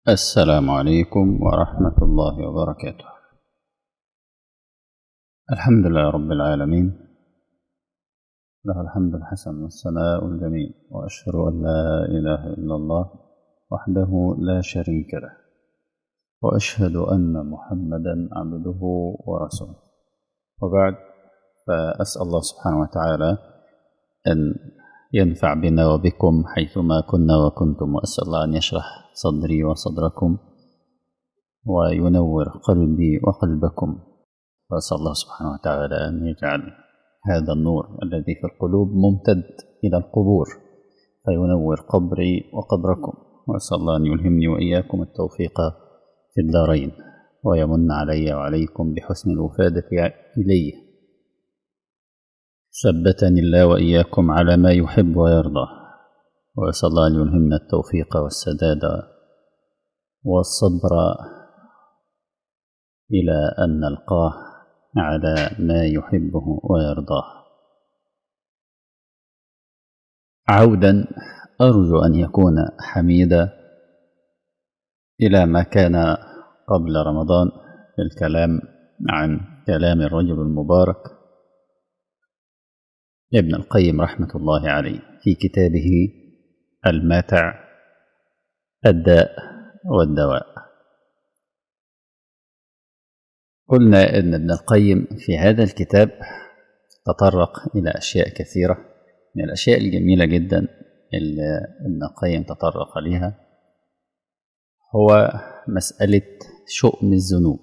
السلام عليكم ورحمة الله وبركاته الحمد لله رب العالمين له الحمد الحسن والثناء الجميل وأشهد أن لا إله إلا الله وحده لا شريك له وأشهد أن محمدا عبده ورسوله وبعد فأسأل الله سبحانه وتعالى أن ينفع بنا وبكم حيثما كنا وكنتم وأسأل الله أن يشرح صدري وصدركم وينور قلبي وقلبكم وأسأل الله سبحانه وتعالى أن يجعل هذا النور الذي في القلوب ممتد إلى القبور فينور قبري وقبركم وأسأل الله أن يلهمني وإياكم التوفيق في الدارين ويمن علي وعليكم بحسن الوفادة إليه ثبتني الله وإياكم على ما يحب ويرضى وأسأل الله أن يلهمنا التوفيق والسداد والصبر إلى أن نلقاه على ما يحبه ويرضاه عودا أرجو أن يكون حميدا إلى ما كان قبل رمضان في الكلام عن كلام الرجل المبارك ابن القيم رحمة الله عليه في كتابه الماتع الداء والدواء قلنا ان ابن القيم في هذا الكتاب تطرق الى اشياء كثيره من الاشياء الجميله جدا اللي ابن القيم تطرق لها هو مساله شؤم الذنوب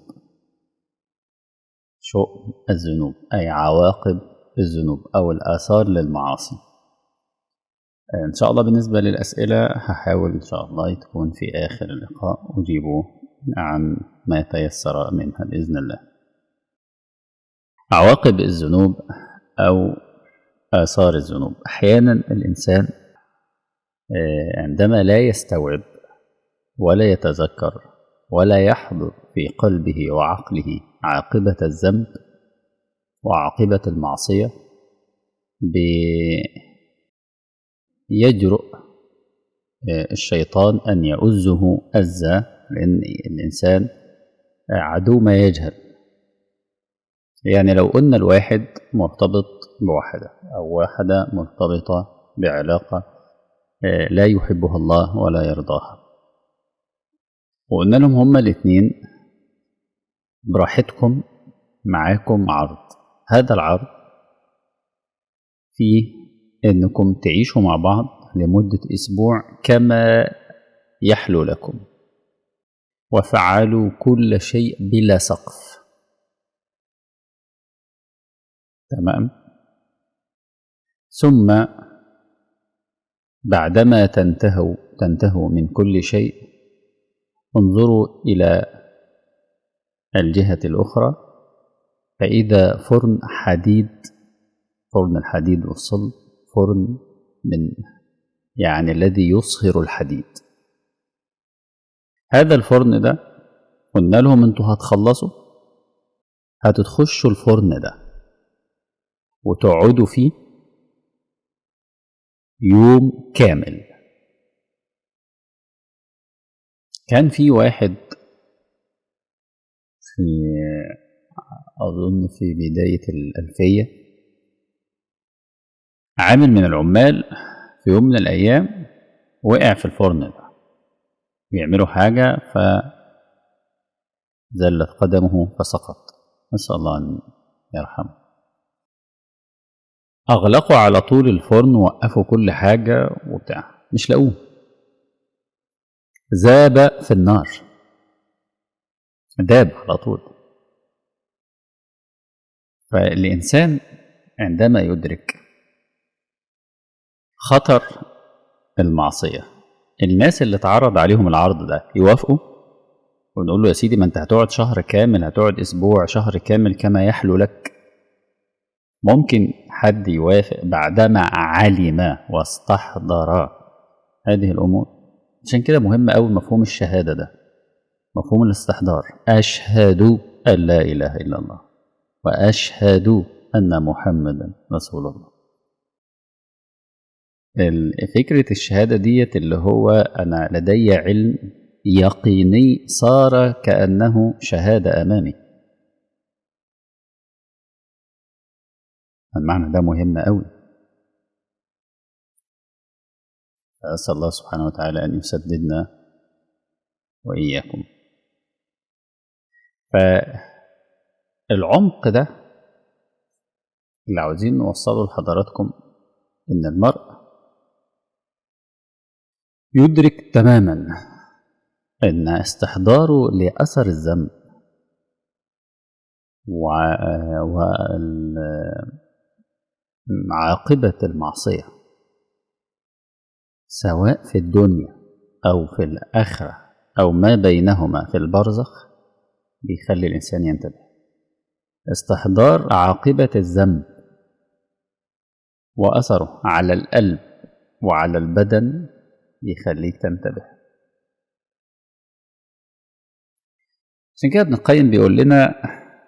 شؤم الذنوب اي عواقب الذنوب او الاثار للمعاصي ان شاء الله بالنسبه للاسئله هحاول ان شاء الله تكون في اخر اللقاء اجيبه عن ما تيسر منها باذن الله عواقب الذنوب او اثار الذنوب احيانا الانسان عندما لا يستوعب ولا يتذكر ولا يحضر في قلبه وعقله عاقبه الذنب وعاقبه المعصيه يجرؤ الشيطان أن يؤزه أزة لأن الإنسان عدو ما يجهل يعني لو قلنا الواحد مرتبط بواحدة أو واحدة مرتبطة بعلاقة لا يحبها الله ولا يرضاها وقلنا لهم هما الاتنين براحتكم معاكم عرض هذا العرض فيه انكم تعيشوا مع بعض لمدة اسبوع كما يحلو لكم وفعلوا كل شيء بلا سقف تمام ثم بعدما تنتهوا تنتهوا من كل شيء انظروا الى الجهة الاخرى فاذا فرن حديد فرن الحديد والصلب فرن من يعني الذي يصهر الحديد هذا الفرن ده قلنا لهم انتوا هتخلصوا هتتخشوا الفرن ده وتقعدوا فيه يوم كامل كان في واحد في أظن في بداية الألفية عامل من العمال في يوم من الأيام وقع في الفرن ده بيعملوا حاجة فزلت قدمه فسقط نسأل الله أن يرحمه أغلقوا على طول الفرن وقفوا كل حاجة وبتاع مش لاقوه ذاب في النار داب على طول فالإنسان عندما يدرك خطر المعصية الناس اللي اتعرض عليهم العرض ده يوافقوا ونقول له يا سيدي ما انت هتقعد شهر كامل هتقعد اسبوع شهر كامل كما يحلو لك ممكن حد يوافق بعدما علم واستحضر هذه الامور عشان كده مهم قوي مفهوم الشهاده ده مفهوم الاستحضار اشهد ان لا اله الا الله واشهد ان محمدا رسول الله فكرة الشهادة ديت اللي هو أنا لدي علم يقيني صار كأنه شهادة أمامي المعنى ده مهم قوي فأسأل الله سبحانه وتعالى أن يسددنا وإياكم فالعمق ده اللي عاوزين نوصله لحضراتكم إن المرء يدرك تماما أن استحضاره لأثر الذنب وعاقبة المعصية سواء في الدنيا أو في الآخرة أو ما بينهما في البرزخ بيخلي الإنسان ينتبه استحضار عاقبة الذنب وأثره على القلب وعلى البدن يخليك تنتبه عشان كده ابن القيم بيقول لنا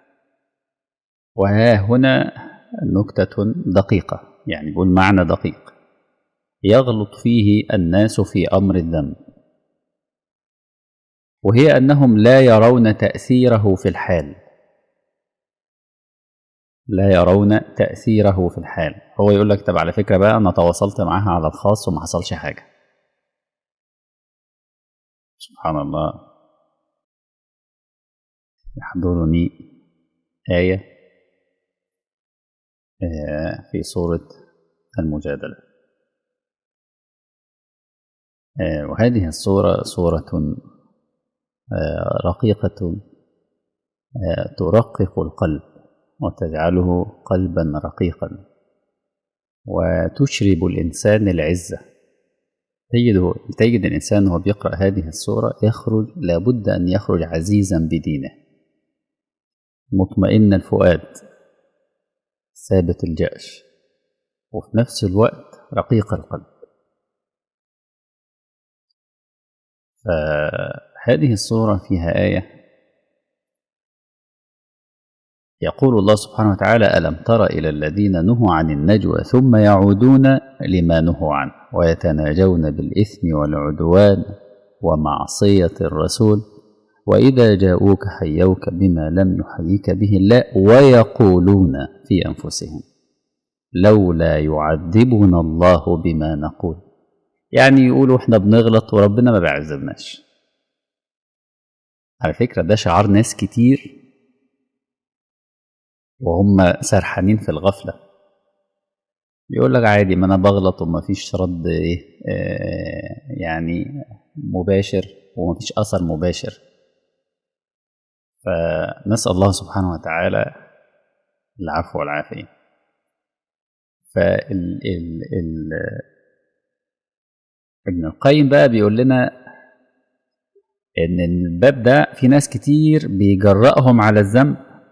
وها هنا نكتة دقيقة يعني بيقول معنى دقيق يغلط فيه الناس في أمر الذنب وهي أنهم لا يرون تأثيره في الحال لا يرون تأثيره في الحال هو يقول لك طب على فكرة بقى أنا تواصلت معاها على الخاص وما حصلش حاجة سبحان الله يحضرني آية في سورة المجادلة وهذه الصورة صورة رقيقة ترقق القلب وتجعله قلبا رقيقا وتشرب الإنسان العزة تجد تجد الإنسان وهو بيقرأ هذه الصورة يخرج لابد أن يخرج عزيزا بدينه مطمئن الفؤاد ثابت الجأش وفي نفس الوقت رقيق القلب فهذه الصورة فيها آية يقول الله سبحانه وتعالى ألم تر إلى الذين نهوا عن النجوى ثم يعودون لما نهوا عنه ويتناجون بالإثم والعدوان ومعصية الرسول وإذا جاءوك حيوك بما لم يحييك به الله ويقولون في أنفسهم لولا يعذبنا الله بما نقول يعني يقولوا احنا بنغلط وربنا ما بيعذبناش على فكرة ده شعار ناس كتير وهم سرحانين في الغفلة يقول لك عادي ما انا بغلط وما فيش رد ايه آه يعني مباشر وما فيش اثر مباشر فنسأل الله سبحانه وتعالى العفو والعافية فال ال ال ابن القيم بقى بيقول لنا ان الباب ده في ناس كتير بيجرأهم على الذنب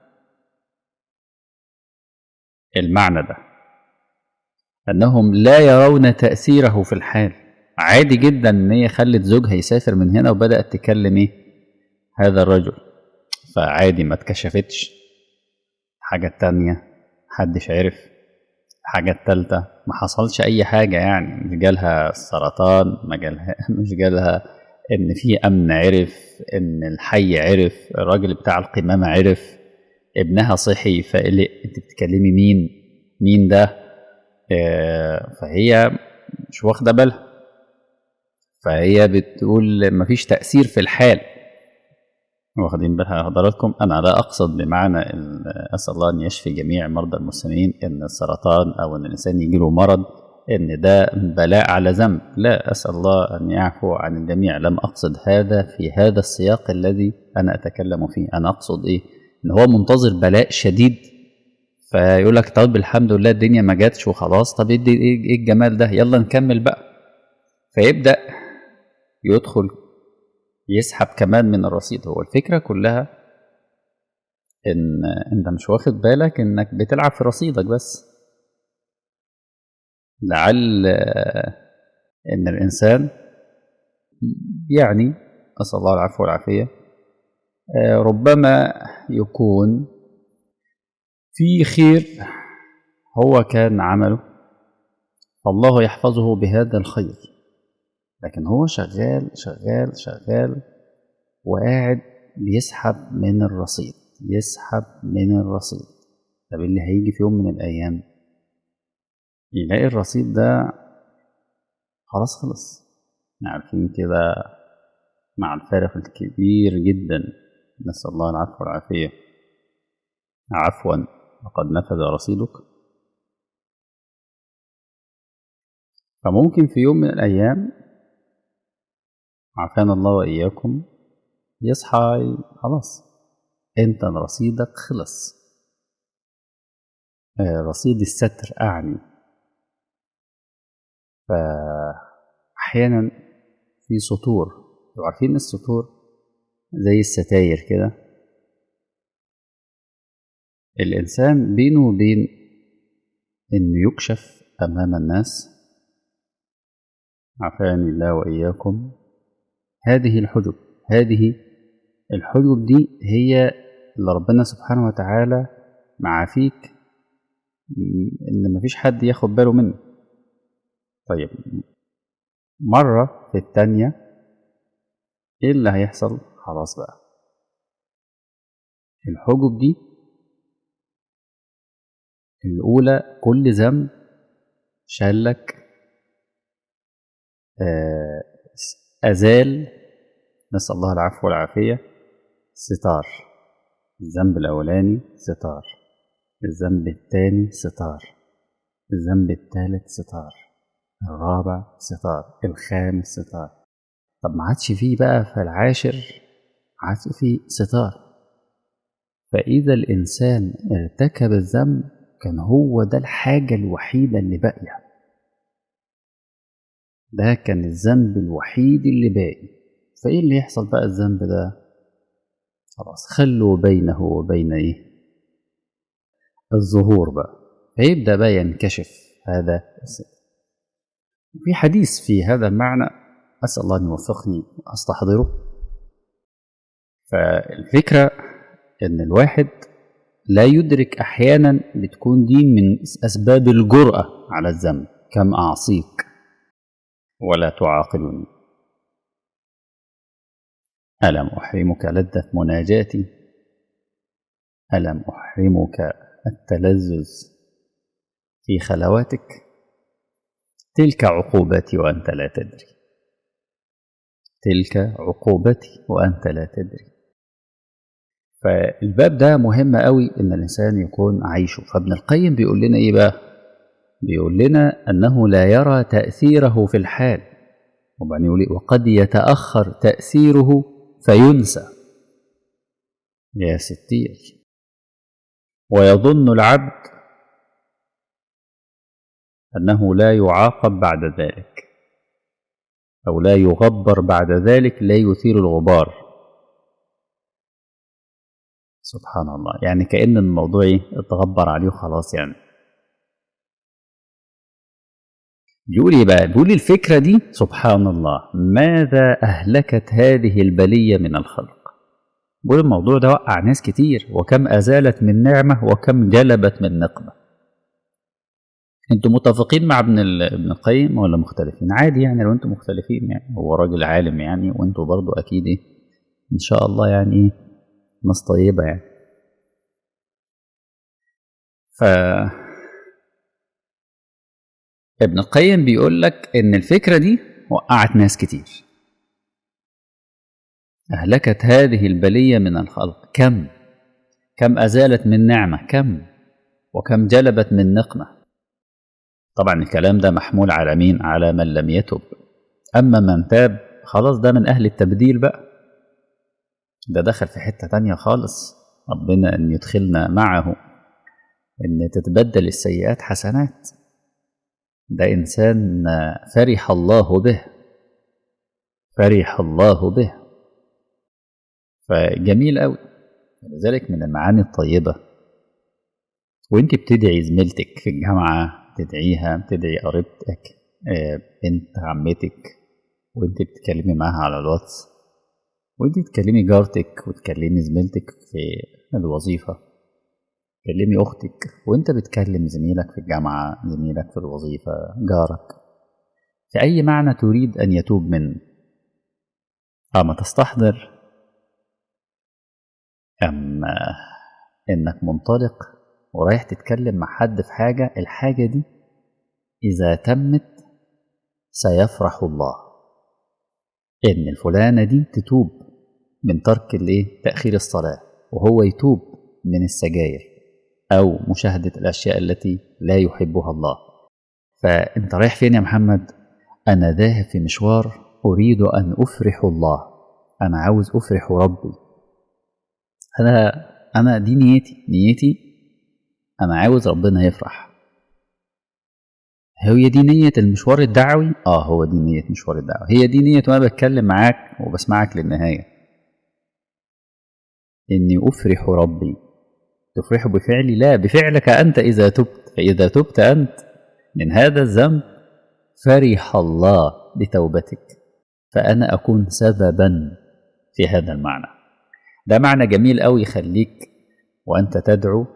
المعنى ده انهم لا يرون تأثيره في الحال عادي جدا ان هي خلت زوجها يسافر من هنا وبدأت تكلم ايه هذا الرجل فعادي ما اتكشفتش الحاجة التانية محدش عرف الحاجة التالتة ما حصلش أي حاجة يعني مش جالها السرطان ما جالها مش جالها إن في أمن عرف إن الحي عرف الراجل بتاع القمامة عرف ابنها صحي فقلق أنت بتكلمي مين مين ده آه فهي مش واخدة بالها فهي بتقول مفيش تأثير في الحال واخدين بالها حضراتكم انا لا اقصد بمعنى اسال الله ان يشفي جميع مرضى المسلمين ان السرطان او ان الانسان يجي له مرض ان ده بلاء على ذنب لا اسال الله ان يعفو عن الجميع لم اقصد هذا في هذا السياق الذي انا اتكلم فيه انا اقصد ايه ان هو منتظر بلاء شديد فيقول لك طب الحمد لله الدنيا ما جاتش وخلاص طب ايه الجمال ده يلا نكمل بقى فيبدا يدخل يسحب كمان من الرصيد هو الفكرة كلها إن أنت مش واخد بالك إنك بتلعب في رصيدك بس لعل إن الإنسان يعني أسأل الله العفو والعافية ربما يكون في خير هو كان عمله فالله يحفظه بهذا الخير لكن هو شغال شغال شغال وقاعد بيسحب من الرصيد يسحب من الرصيد طب اللي هيجي في يوم من الأيام يلاقي الرصيد ده خلاص خلص عارفين كده مع الفارق الكبير جدا نسأل الله العفو والعافية عفوا وقد نفذ رصيدك فممكن في يوم من الأيام عافانا الله وإياكم يصحى خلاص انت رصيدك خلص رصيد الستر أعني فأحيانا في سطور لو عارفين السطور زي الستاير كده الإنسان بينه وبين إنه يكشف أمام الناس عافاني الله وإياكم هذه الحجب هذه الحجب دي هي اللي ربنا سبحانه وتعالى معافيك إن مفيش حد ياخد باله منه طيب مرة في التانية إيه اللي هيحصل خلاص بقى الحجب دي الأولى كل ذنب شالك أزال نسأل الله العفو والعافية ستار الذنب الأولاني ستار الذنب الثاني ستار الذنب الثالث ستار الرابع ستار الخامس ستار طب ما عادش فيه بقى في العاشر عادش فيه ستار فإذا الإنسان ارتكب الذنب كان هو ده الحاجة الوحيدة اللي باقية ده كان الذنب الوحيد اللي باقي فإيه اللي يحصل بقى الذنب ده خلاص خلوا بينه وبين إيه الظهور بقى فيبدأ بقى ينكشف هذا السر في حديث في هذا المعنى أسأل الله أن يوفقني أستحضره فالفكرة أن الواحد لا يدرك أحيانا بتكون دي من أسباب الجرأة على الذنب كم أعصيك ولا تعاقبني ألم أحرمك لذة مناجاتي ألم أحرمك التلذذ في خلواتك تلك عقوبتي وأنت لا تدري تلك عقوبتي وأنت لا تدري فالباب ده مهم قوي ان الانسان يكون عايشه فابن القيم بيقول لنا ايه بقى بيقول لنا انه لا يرى تاثيره في الحال وبعدين يقول وقد يتاخر تاثيره فينسى يا ستير ويظن العبد انه لا يعاقب بعد ذلك او لا يغبر بعد ذلك لا يثير الغبار سبحان الله يعني كأن الموضوع اتغبر عليه وخلاص يعني بيقول ايه بقى بيقول الفكرة دي سبحان الله ماذا أهلكت هذه البلية من الخلق بيقول الموضوع ده وقع ناس كتير وكم أزالت من نعمة وكم جلبت من نقمة انتوا متفقين مع ابن ابن القيم ولا مختلفين عادي يعني لو انتوا مختلفين يعني هو راجل عالم يعني وانتوا برضو اكيد ايه ان شاء الله يعني ايه ناس طيبة يعني ف ابن القيم بيقول لك ان الفكرة دي وقعت ناس كتير أهلكت هذه البلية من الخلق كم كم أزالت من نعمة كم وكم جلبت من نقمة طبعا الكلام ده محمول على مين على من لم يتب أما من تاب خلاص ده من أهل التبديل بقى ده دخل في حتة تانية خالص ربنا أن يدخلنا معه أن تتبدل السيئات حسنات ده إنسان فرح الله به فرح الله به فجميل قوي لذلك من المعاني الطيبة وانت بتدعي زميلتك في الجامعة تدعيها بتدعي قريبتك بنت عمتك وانت بتتكلمي معاها على الواتس وانت تكلمي جارتك وتكلمي زميلتك في الوظيفة تكلمي أختك وانت بتكلم زميلك في الجامعة زميلك في الوظيفة جارك في أي معنى تريد أن يتوب منه أما تستحضر أما إنك منطلق ورايح تتكلم مع حد في حاجة الحاجة دي إذا تمت سيفرح الله إن الفلانة دي تتوب من ترك الإيه تأخير الصلاة وهو يتوب من السجاير أو مشاهدة الأشياء التي لا يحبها الله فأنت رايح فين يا محمد أنا ذاهب في مشوار أريد أن أفرح الله أنا عاوز أفرح ربي أنا أنا دي نيتي نيتي أنا عاوز ربنا يفرح هي دي نية المشوار الدعوي؟ آه هو دي نية مشوار الدعوي هي دي نية وأنا بتكلم معاك وبسمعك للنهاية إني أفرح ربي تفرح بفعلي لا بفعلك أنت إذا تبت فإذا تبت أنت من هذا الذنب فرح الله بتوبتك فأنا أكون سببا في هذا المعنى ده معنى جميل أوي يخليك وأنت تدعو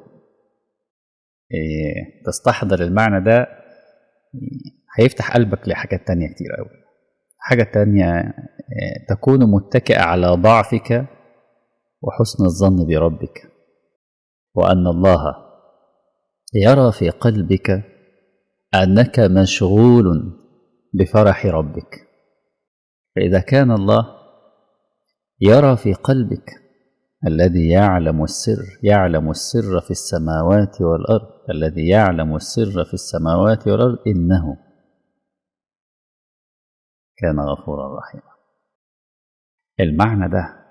إيه تستحضر المعنى ده هيفتح قلبك لحاجات تانية كتير أوي حاجة تانية إيه تكون متكئة على ضعفك وحسن الظن بربك وأن الله يرى في قلبك أنك مشغول بفرح ربك فإذا كان الله يرى في قلبك الذي يعلم السر يعلم السر في السماوات والأرض الذي يعلم السر في السماوات والأرض إنه كان غفورا رحيما المعنى ده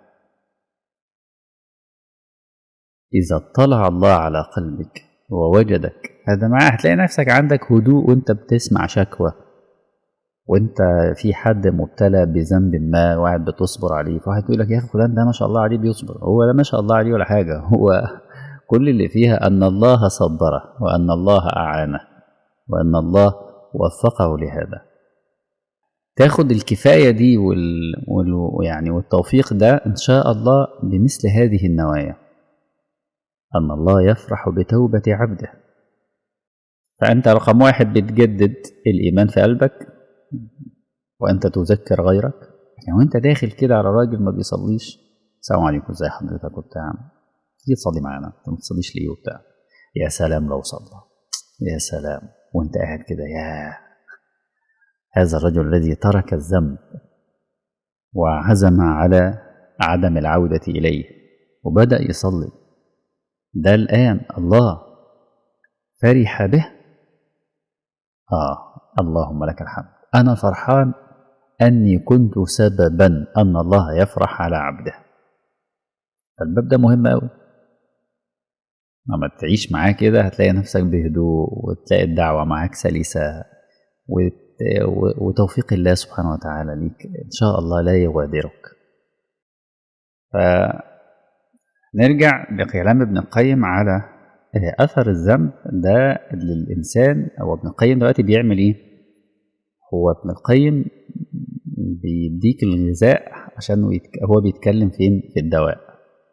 إذا اطلع الله على قلبك ووجدك هذا معناه هتلاقي نفسك عندك هدوء وانت بتسمع شكوى وانت في حد مبتلى بذنب ما وقاعد بتصبر عليه فواحد يقول لك يا اخي فلان ده ما شاء الله عليه بيصبر هو لا ما شاء الله عليه ولا حاجه هو كل اللي فيها ان الله صبره وان الله اعانه وان الله وفقه لهذا تاخد الكفايه دي وال... وال... يعني والتوفيق ده ان شاء الله بمثل هذه النوايا ان الله يفرح بتوبه عبده فانت رقم واحد بتجدد الايمان في قلبك وانت تذكر غيرك يعني وانت داخل كده على راجل ما بيصليش السلام عليكم ازي حضرتك وبتاع تيجي تصلي معانا انت ما تصليش ليه وبتاع يا سلام لو صلى يا سلام وانت قاعد كده يا هذا الرجل الذي ترك الذنب وعزم على عدم العودة إليه وبدأ يصلي ده الآن الله فرح به آه اللهم لك الحمد أنا فرحان أني كنت سببا أن الله يفرح على عبده فالباب ده مهم أوي لما تعيش معاه كده هتلاقي نفسك بهدوء وتلاقي الدعوة معاك سلسة وتوفيق الله سبحانه وتعالى ليك إن شاء الله لا يغادرك فنرجع لكلام ابن القيم على أثر الذنب ده للإنسان أو ابن القيم دلوقتي بيعمل إيه؟ هو ابن القيم بيديك الغذاء عشان هو بيتكلم فين في الدواء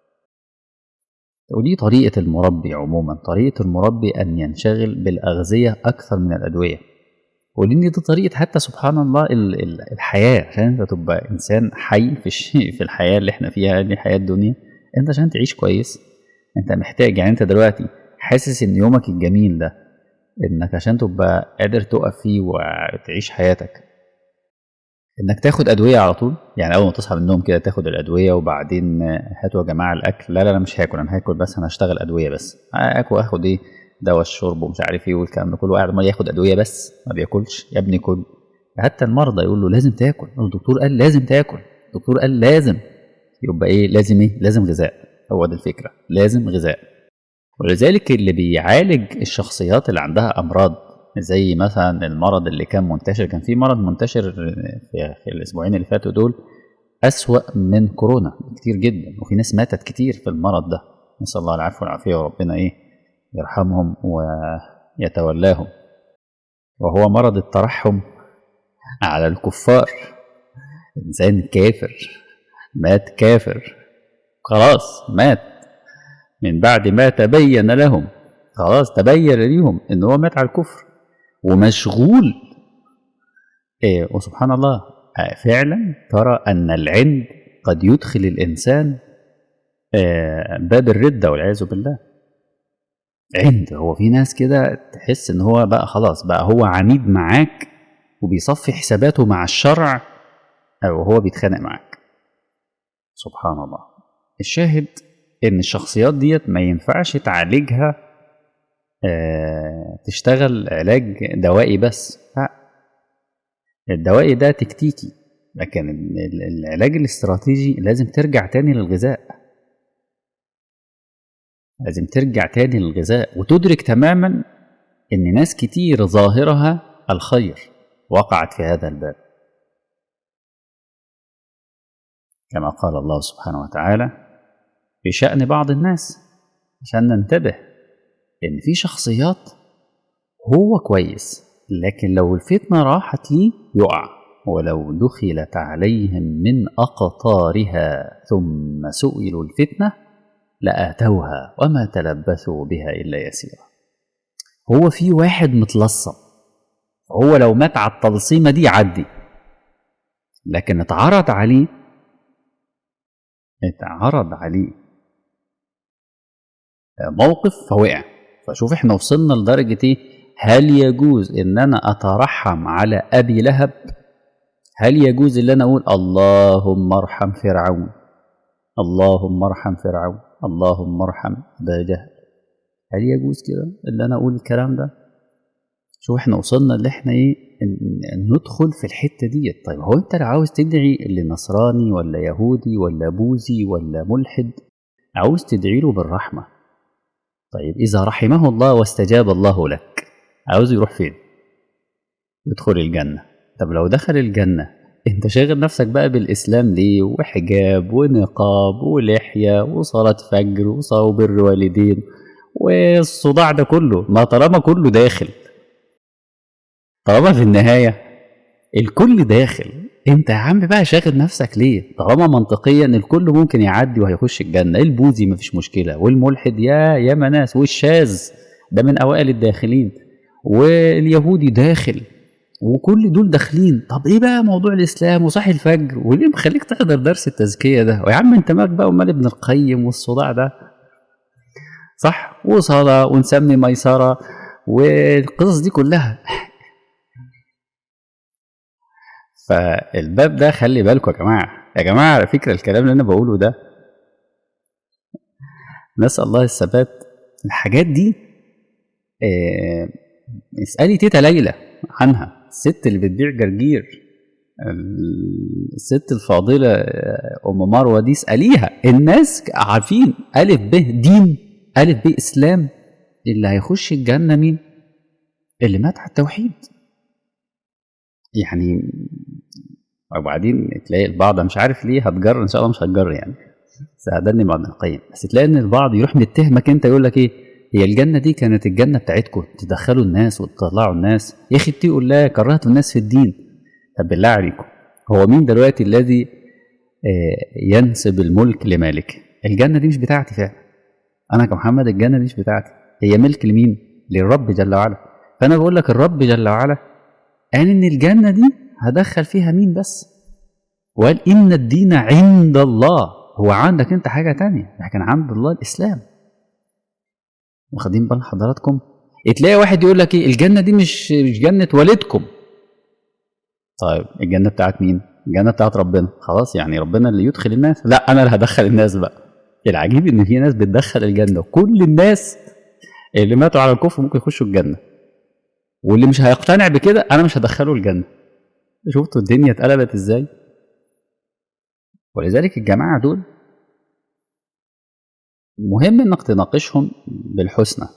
ودي طريقة المربي عموما طريقة المربي أن ينشغل بالأغذية أكثر من الأدوية ولأن دي طريقة حتى سبحان الله الحياة عشان أنت تبقى إنسان حي في في الحياة اللي إحنا فيها دي حياة الدنيا أنت عشان تعيش كويس أنت محتاج يعني أنت دلوقتي حاسس إن يومك الجميل ده انك عشان تبقى قادر تقف فيه وتعيش حياتك انك تاخد ادويه على طول يعني اول ما تصحى من النوم كده تاخد الادويه وبعدين هاتوا يا جماعه الاكل لا لا انا مش هاكل انا هاكل بس انا هشتغل ادويه بس اكل اخد ايه دواء الشرب ومش عارف ايه والكلام ده كله قاعد ما ياخد ادويه بس ما بياكلش يا ابني كل حتى المرضى يقول له لازم تاكل الدكتور قال لازم تاكل الدكتور قال لازم يبقى ايه لازم ايه لازم غذاء هو دي الفكره لازم غذاء ولذلك اللي بيعالج الشخصيات اللي عندها امراض زي مثلا المرض اللي كان منتشر كان في مرض منتشر في الاسبوعين اللي فاتوا دول اسوا من كورونا كتير جدا وفي ناس ماتت كتير في المرض ده نسال الله العفو والعافيه وربنا ايه يرحمهم ويتولاهم وهو مرض الترحم على الكفار انسان كافر مات كافر خلاص مات من بعد ما تبين لهم خلاص تبين ليهم ان هو مات على الكفر ومشغول إيه وسبحان الله فعلا ترى ان العند قد يدخل الانسان آه، باب الردة والعياذ بالله عند هو في ناس كده تحس ان هو بقى خلاص بقى هو عميد معاك وبيصفي حساباته مع الشرع او هو بيتخانق معاك سبحان الله الشاهد ان الشخصيات ديت ما ينفعش تعالجها آه، تشتغل علاج دوائي بس لا الدوائي ده تكتيكي لكن ال- ال- العلاج الاستراتيجي لازم ترجع تاني للغذاء لازم ترجع تاني للغذاء وتدرك تماما ان ناس كتير ظاهرها الخير وقعت في هذا الباب كما قال الله سبحانه وتعالى في شأن بعض الناس عشان ننتبه ان في شخصيات هو كويس لكن لو الفتنة راحت ليه يقع ولو دخلت عليهم من أقطارها ثم سئلوا الفتنة لآتوها وما تلبثوا بها إلا يسيرا هو في واحد متلصم هو لو مات على التلصيمة دي يعدي لكن اتعرض عليه اتعرض عليه موقف فوقع فشوف احنا وصلنا لدرجة ايه هل يجوز ان انا اترحم على ابي لهب هل يجوز ان انا اقول اللهم ارحم فرعون اللهم ارحم فرعون اللهم ارحم ابا جهل هل يجوز كده ان انا اقول الكلام ده شوف احنا وصلنا اللي احنا ايه إن- إن ندخل في الحته ديت طيب هو انت لو عاوز تدعي لنصراني ولا يهودي ولا بوذي ولا ملحد عاوز تدعي له بالرحمه طيب اذا رحمه الله واستجاب الله لك عاوز يروح فين يدخل الجنه طب لو دخل الجنه انت شاغل نفسك بقى بالاسلام ليه وحجاب ونقاب ولحيه وصلاه فجر وصوم بر والدين والصداع ده كله ما طالما كله داخل طالما في النهايه الكل داخل انت يا عم بقى شاغل نفسك ليه طالما منطقيا الكل ممكن يعدي وهيخش الجنه البوذي مفيش مشكله والملحد يا يا مناس والشاذ ده من اوائل الداخلين واليهودي داخل وكل دول داخلين طب ايه بقى موضوع الاسلام وصحي الفجر وليه مخليك تحضر درس التزكيه ده ويا عم انت مالك بقى ومال ابن القيم والصداع ده صح وصلاه ونسمي ميسره والقصص دي كلها فالباب ده خلي بالكم يا جماعه يا جماعه على فكره الكلام اللي انا بقوله ده نسال الله الثبات الحاجات دي آه، اسالي تيتا ليلى عنها الست اللي بتبيع جرجير ال- الست الفاضله آه، ام مروه دي اساليها الناس عارفين الف ب دين الف ب اسلام اللي هيخش الجنه مين اللي مات على التوحيد يعني وبعدين تلاقي البعض مش عارف ليه هتجر ان شاء الله مش هتجر يعني ساعدني بعض القيم بس تلاقي ان البعض يروح متهمك انت يقول لك ايه هي الجنه دي كانت الجنه بتاعتكم تدخلوا الناس وتطلعوا الناس يا اخي اتقوا الله كرهتوا الناس في الدين طب بالله عليكم هو مين دلوقتي الذي آه، ينسب الملك لمالك الجنه دي مش بتاعتي فعلا انا كمحمد الجنه دي مش بتاعتي هي ملك لمين للرب جل وعلا فانا بقول لك الرب جل وعلا قال ان الجنه دي هدخل فيها مين بس وقال ان الدين عند الله هو عندك انت حاجه تانية لكن عند الله الاسلام واخدين بال حضراتكم تلاقي واحد يقول لك ايه الجنه دي مش مش جنه والدكم طيب الجنه بتاعت مين الجنه بتاعت ربنا خلاص يعني ربنا اللي يدخل الناس لا انا اللي هدخل الناس بقى العجيب ان في ناس بتدخل الجنه وكل الناس اللي ماتوا على الكفر ممكن يخشوا الجنه واللي مش هيقتنع بكده انا مش هدخله الجنه شفتوا الدنيا اتقلبت ازاي ولذلك الجماعه دول مهم انك تناقشهم بالحسنى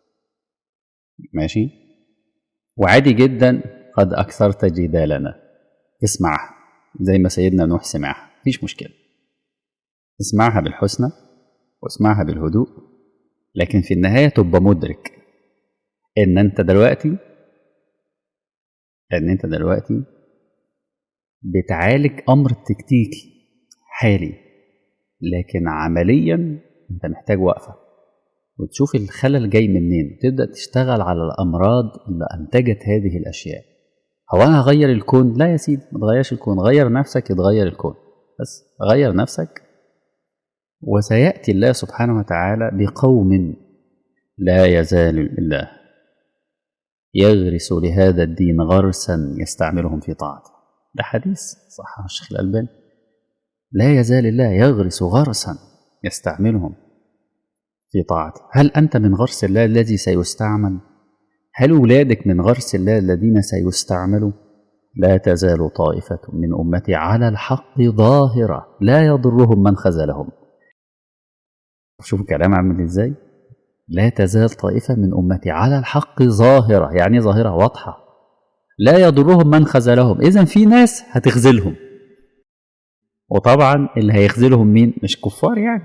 ماشي وعادي جدا قد اكثرت جدالنا اسمعها زي ما سيدنا نوح سمعها مفيش مشكله اسمعها بالحسنى واسمعها بالهدوء لكن في النهايه تبقى مدرك ان انت دلوقتي ان انت دلوقتي بتعالج امر تكتيكي حالي لكن عمليا انت محتاج وقفه وتشوف الخلل جاي منين تبدا تشتغل على الامراض اللي انتجت هذه الاشياء هو انا هغير الكون لا يا سيدي ما تغيرش الكون غير نفسك يتغير الكون بس غير نفسك وسيأتي الله سبحانه وتعالى بقوم لا يزال الله يغرس لهذا الدين غرسا يستعملهم في طاعته ده حديث صح الشيخ الألباني لا يزال الله يغرس غرسا يستعملهم في طاعته هل أنت من غرس الله الذي سيستعمل هل ولادك من غرس الله الذين سيستعملوا لا تزال طائفة من أمتي على الحق ظاهرة لا يضرهم من خذلهم شوف الكلام عامل ازاي لا تزال طائفة من أمتي على الحق ظاهرة يعني ظاهرة واضحة لا يضرهم من خذلهم إذا في ناس هتخذلهم وطبعا اللي هيخذلهم مين مش كفار يعني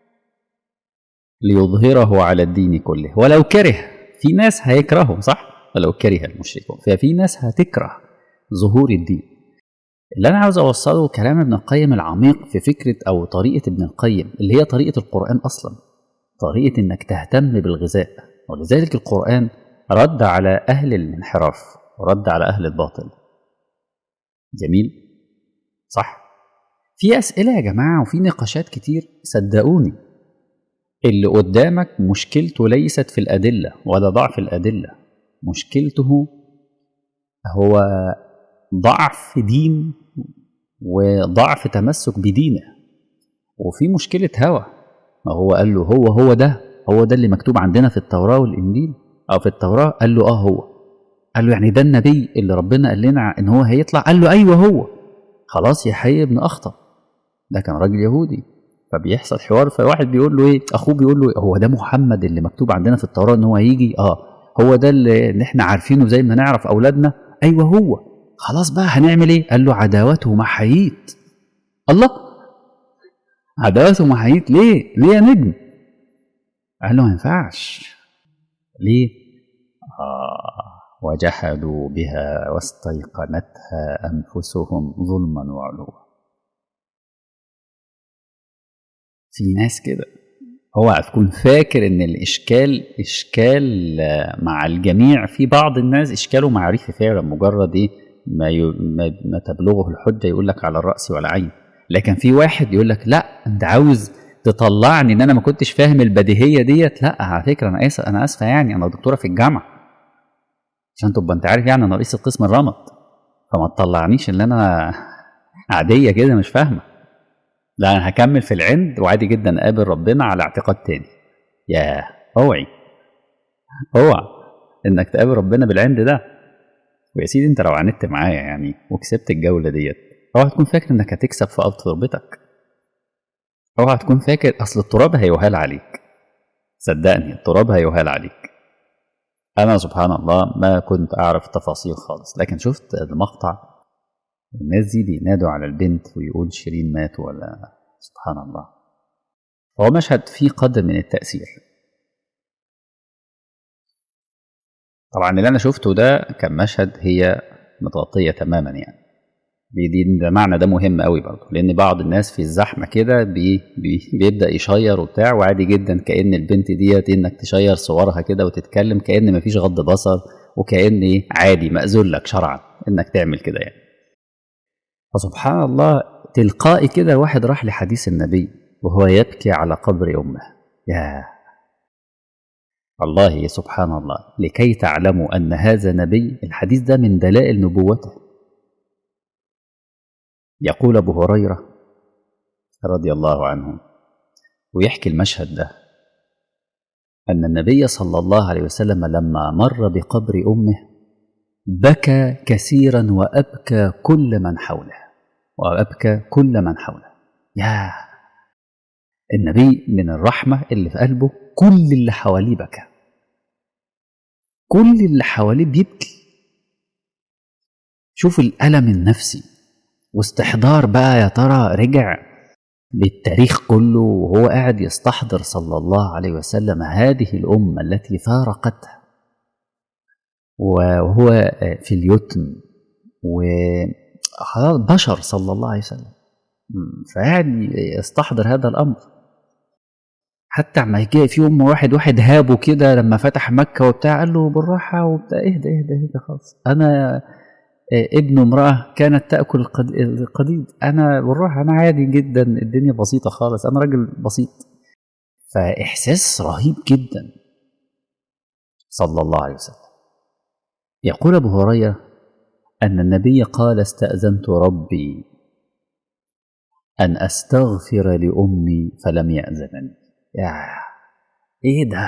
ليظهره على الدين كله ولو كره في ناس هيكرهوا صح ولو كره المشركون ففي ناس هتكره ظهور الدين اللي انا عاوز اوصله كلام ابن القيم العميق في فكره او طريقه ابن القيم اللي هي طريقه القران اصلا طريقه انك تهتم بالغذاء ولذلك القران رد على اهل الانحراف ورد على اهل الباطل جميل صح في اسئله يا جماعه وفي نقاشات كتير صدقوني اللي قدامك مشكلته ليست في الادله ولا ضعف الادله مشكلته هو ضعف دين وضعف تمسك بدينه وفي مشكلة هوى ما هو قال له هو هو ده هو ده اللي مكتوب عندنا في التوراة والإنجيل أو في التوراة قال له آه هو قال له يعني ده النبي اللي ربنا قال لنا إن هو هيطلع قال له أيوه هو خلاص يا حي ابن أخطأ ده كان راجل يهودي فبيحصل حوار فواحد بيقول له إيه أخوه بيقول له هو ده محمد اللي مكتوب عندنا في التوراة إن هو هيجي آه هو ده اللي إحنا عارفينه زي ما نعرف أولادنا أيوه هو خلاص بقى هنعمل ايه قال له عداوته محاييت الله عداوته محاييت ليه ليه يا نجم قال له ما ينفعش ليه آه وجحدوا بها واستيقنتها انفسهم ظلما وعلوا في ناس كده هو هتكون فاكر ان الاشكال اشكال مع الجميع في بعض الناس اشكاله معرفي فعلا مجرد ايه ما, ي... ما... ما تبلغه الحجة يقول لك على الرأس والعين لكن في واحد يقول لك لا انت عاوز تطلعني ان انا ما كنتش فاهم البديهية ديت لا على فكرة انا اسف انا اسفة يعني انا دكتورة في الجامعة عشان تبقى انت عارف يعني انا رئيس القسم الرمد فما تطلعنيش ان انا عادية كده مش فاهمة لا انا هكمل في العند وعادي جدا اقابل ربنا على اعتقاد تاني يا اوعي اوعى انك تقابل ربنا بالعند ده ويا سيدي انت لو عاندت معايا يعني وكسبت الجوله ديت اوعى تكون فاكر انك هتكسب في ارض تربتك اوعى تكون فاكر اصل التراب هيوهال عليك صدقني التراب هيوهال عليك انا سبحان الله ما كنت اعرف تفاصيل خالص لكن شفت المقطع الناس دي بينادوا على البنت ويقول شيرين مات ولا سبحان الله هو مشهد فيه قدر من التأثير طبعا اللي انا شفته ده كان مشهد هي متغطيه تماما يعني دي ده معنى ده مهم قوي برضه لان بعض الناس في الزحمه كده بي بي بيبدا يشير وبتاع وعادي جدا كان البنت ديت انك تشير صورها كده وتتكلم كان مفيش غض بصر وكان عادي مأذون لك شرعا انك تعمل كده يعني فسبحان الله تلقائي كده واحد راح لحديث النبي وهو يبكي على قبر امه يا والله سبحان الله لكي تعلموا أن هذا نبي الحديث ده من دلائل نبوته يقول أبو هريرة رضي الله عنه ويحكي المشهد ده أن النبي صلى الله عليه وسلم لما مر بقبر أمه بكى كثيرا وأبكى كل من حوله وأبكى كل من حوله يا النبي من الرحمة اللي في قلبه كل اللي حواليه بكى كل اللي حواليه بيبكي شوف الألم النفسي واستحضار بقى يا ترى رجع بالتاريخ كله وهو قاعد يستحضر صلى الله عليه وسلم هذه الأمة التي فارقته وهو في اليتم وخلاص بشر صلى الله عليه وسلم فقاعد يستحضر هذا الأمر حتى عما يجي في يوم واحد واحد هابه كده لما فتح مكة وبتاع قال له بالراحة وبتاع اهدى اهدى اهدى خلاص أنا ابن امراه كانت تاكل القديد انا بالراحه انا عادي جدا الدنيا بسيطه خالص انا راجل بسيط فاحساس رهيب جدا صلى الله عليه وسلم يقول ابو هريره ان النبي قال استاذنت ربي ان استغفر لامي فلم ياذنني يا ايه ده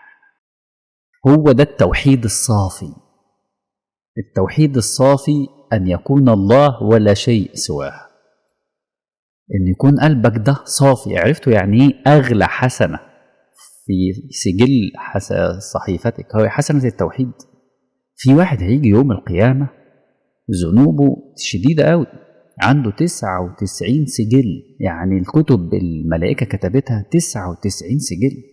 هو ده التوحيد الصافي التوحيد الصافي ان يكون الله ولا شيء سواه ان يكون قلبك ده صافي عرفتوا يعني ايه اغلى حسنه في سجل حس... صحيفتك هو حسنه التوحيد في واحد هيجي يوم القيامه ذنوبه شديده قوي عنده 99 سجل يعني الكتب الملائكه كتبتها 99 سجل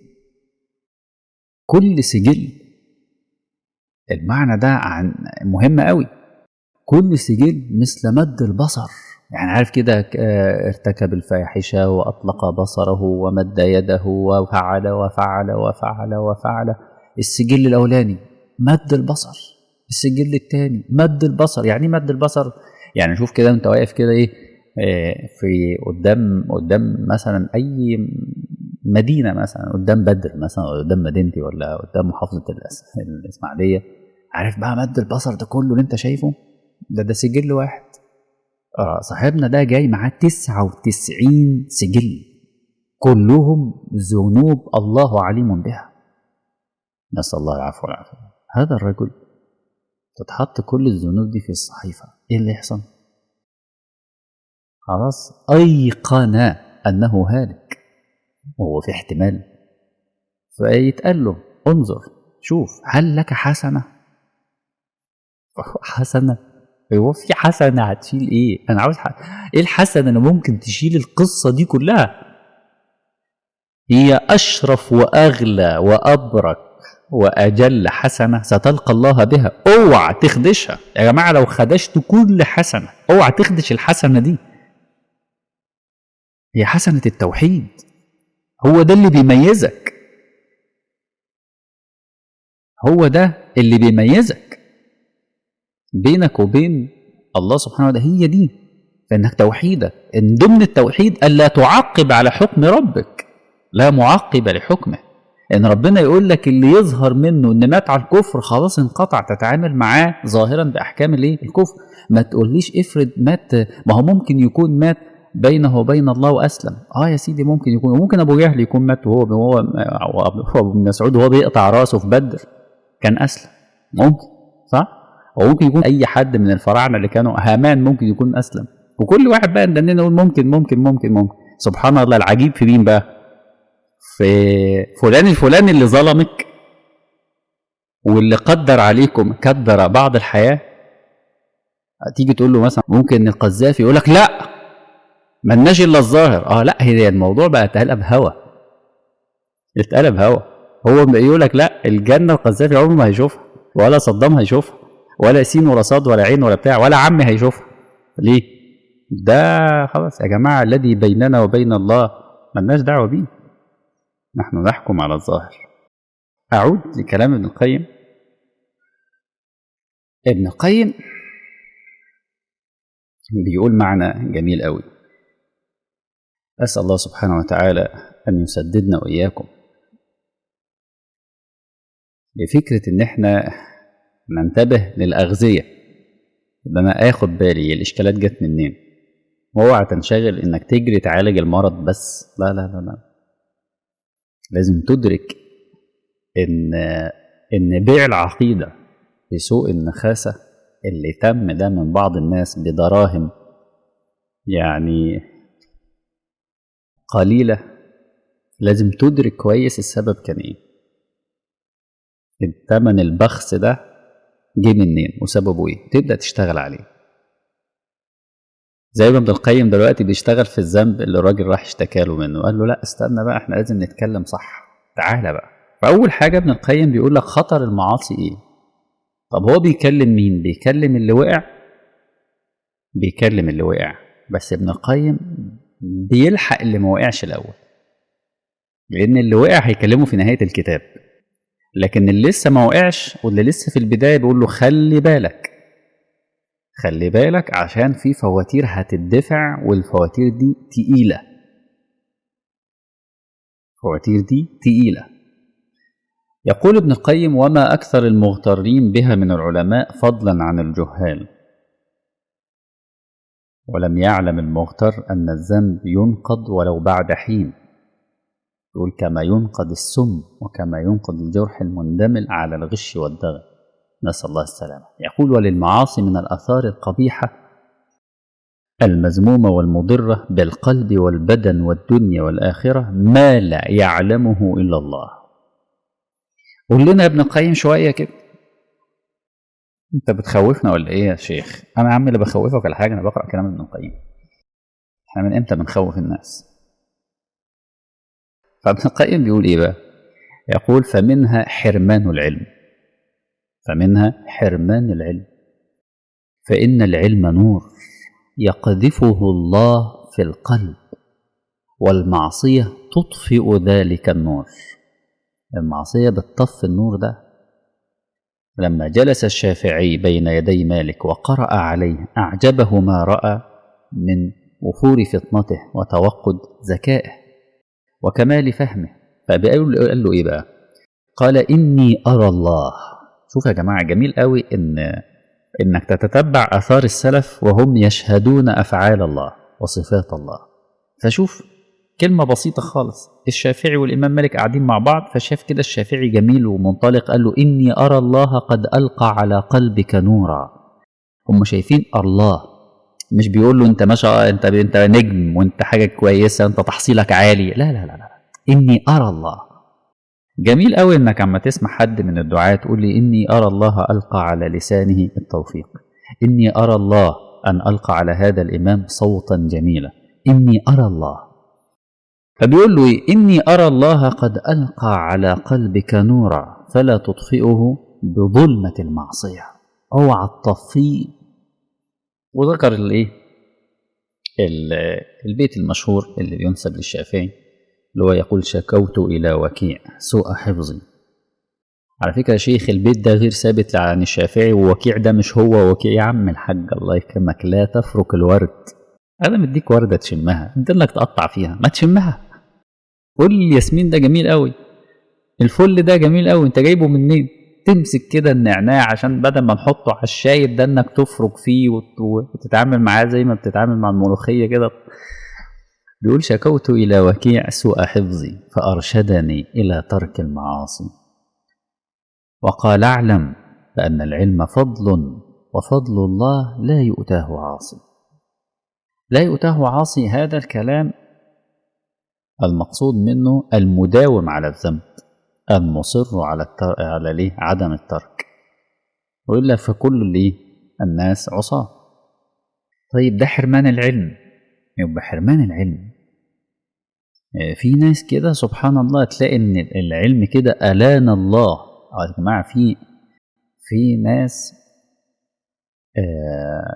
كل سجل المعنى ده عن مهم قوي كل سجل مثل مد البصر يعني عارف كده ارتكب الفاحشة وأطلق بصره ومد يده وفعل وفعل وفعل وفعل السجل الأولاني مد البصر السجل الثاني مد البصر يعني مد البصر يعني شوف كده انت واقف كده ايه في قدام قدام مثلا اي مدينه مثلا قدام بدر مثلا ولا قدام مدينتي ولا قدام محافظه الاسماعيليه عارف بقى مد البصر ده كله اللي انت شايفه ده ده سجل واحد اه صاحبنا ده جاي معاه 99 سجل كلهم ذنوب الله عليم بها نسال الله العفو والعافيه هذا الرجل تتحط كل الذنوب دي في الصحيفه ايه اللي يحصل خلاص ايقن انه هالك وهو في احتمال فيتقال له انظر شوف هل لك حسنه حسنه هو في حسنه هتشيل ايه انا عاوز حق. ايه الحسنه اللي ممكن تشيل القصه دي كلها هي اشرف واغلى وابرك واجل حسنه ستلقى الله بها اوعى تخدشها يا جماعه لو خدشت كل حسنه اوعى تخدش الحسنه دي هي حسنه التوحيد هو ده اللي بيميزك هو ده اللي بيميزك بينك وبين الله سبحانه وتعالى هي دي فانك توحيدك ان ضمن التوحيد الا تعقب على حكم ربك لا معقب لحكمه ان ربنا يقول لك اللي يظهر منه ان مات على الكفر خلاص انقطع تتعامل معاه ظاهرا باحكام الايه الكفر ما تقوليش افرض مات ما هو ممكن يكون مات بينه وبين الله واسلم اه يا سيدي ممكن يكون وممكن ابو جهل يكون مات وهو وهو ابو بن مسعود وهو بيقطع راسه في بدر كان اسلم ممكن صح وممكن يكون اي حد من الفراعنه اللي كانوا هامان ممكن يكون اسلم وكل واحد بقى ندنا نقول ممكن ممكن ممكن ممكن سبحان الله العجيب في مين بقى في فلان الفلاني اللي ظلمك واللي قدر عليكم قدر بعض الحياه تيجي تقول له مثلا ممكن القذافي يقول لك لا ملناش الا الظاهر اه لا هي الموضوع بقى اتقلب هوا اتقلب هوا هو بيقول لك لا الجنه القذافي عمره ما هيشوفها ولا صدام هيشوفها ولا سين ولا صاد ولا عين ولا بتاع ولا عمي هيشوفها ليه؟ ده خلاص يا جماعه الذي بيننا وبين الله ملناش دعوه بيه نحن نحكم على الظاهر اعود لكلام ابن القيم ابن القيم بيقول معنى جميل قوي أسأل الله سبحانه وتعالى أن يسددنا وإياكم لفكرة إن إحنا ننتبه للأغذية ده أنا آخد بالي الإشكالات جت منين واوعى تنشغل إنك تجري تعالج المرض بس لا لا لا لا لازم تدرك إن إن بيع العقيدة بسوء النخاسة اللي تم ده من بعض الناس بدراهم يعني قليلة لازم تدرك كويس السبب كان ايه التمن البخس ده جه منين وسببه ايه تبدأ تشتغل عليه زي ما ابن القيم دلوقتي بيشتغل في الذنب اللي الراجل راح اشتكى له منه قال له لا استنى بقى احنا لازم نتكلم صح تعالى بقى فأول حاجة ابن القيم بيقول لك خطر المعاصي ايه طب هو بيكلم مين بيكلم اللي وقع بيكلم اللي وقع بس ابن القيم بيلحق اللي ما وقعش الاول لان اللي وقع هيكلمه في نهايه الكتاب لكن اللي لسه ما وقعش واللي لسه في البدايه بيقول له خلي بالك خلي بالك عشان في فواتير هتدفع والفواتير دي تقيلة فواتير دي تقيلة يقول ابن القيم وما أكثر المغترين بها من العلماء فضلا عن الجهال ولم يعلم المغتر أن الذنب ينقض ولو بعد حين يقول كما ينقض السم وكما ينقض الجرح المندمل على الغش والدغل نسأل الله السلامة يقول وللمعاصي من الآثار القبيحة المذمومة والمضرة بالقلب والبدن والدنيا والآخرة ما لا يعلمه إلا الله قول لنا يا ابن القيم شوية كده انت بتخوفنا ولا ايه يا شيخ انا يا عم اللي بخوفك ولا حاجه انا بقرا كلام ابن القيم احنا من امتى بنخوف الناس فابن القيم بيقول ايه بقى يقول فمنها حرمان العلم فمنها حرمان العلم فان العلم نور يقذفه الله في القلب والمعصيه تطفئ ذلك النور المعصيه بتطفي النور ده لما جلس الشافعي بين يدي مالك وقرأ عليه أعجبه ما رأى من وفور فطنته وتوقد ذكائه وكمال فهمه فقال له إيه بقى قال إني أرى الله شوف يا جماعة جميل قوي إن إنك تتتبع آثار السلف وهم يشهدون أفعال الله وصفات الله فشوف كلمة بسيطة خالص الشافعي والإمام مالك قاعدين مع بعض فشاف كده الشافعي جميل ومنطلق قال له إني أرى الله قد ألقى على قلبك نورا هم شايفين الله مش بيقول له أنت ما شاء أنت أنت نجم وأنت حاجة كويسة أنت تحصيلك عالي لا لا لا لا إني أرى الله جميل قوي إنك عما تسمع حد من الدعاة تقول لي إني أرى الله ألقى على لسانه التوفيق إني أرى الله أن ألقى على هذا الإمام صوتا جميلا إني أرى الله فبيقول له إيه؟ إني أرى الله قد ألقى على قلبك نورا فلا تطفئه بظلمة المعصية اوعى تطفيه وذكر الايه البيت المشهور اللي بينسب للشافعي اللي هو يقول شكوت إلى وكيع سوء حفظي على فكرة يا شيخ البيت ده غير ثابت عن الشافعي ووكيع ده مش هو وكيع يا عم الحاج الله يكرمك لا تفرك الورد أنا مديك وردة تشمها انت انك تقطع فيها ما تشمها قول لي الياسمين ده جميل قوي الفل ده جميل قوي انت جايبه منين تمسك كده النعناع عشان بدل ما نحطه على الشاي ده انك تفرك فيه وتتعامل معاه زي ما بتتعامل مع الملوخيه كده بيقول شكوت الى وكيع سوء حفظي فارشدني الى ترك المعاصي وقال اعلم بان العلم فضل وفضل الله لا يؤتاه عاصي لا يؤتاه عاصي هذا الكلام المقصود منه المداوم على الذنب المصر على التر... على ليه عدم الترك والا فكل ليه الناس عصاة طيب ده حرمان العلم يبقى حرمان العلم في ناس كده سبحان الله تلاقي ان العلم كده الان الله يا جماعه في في ناس آه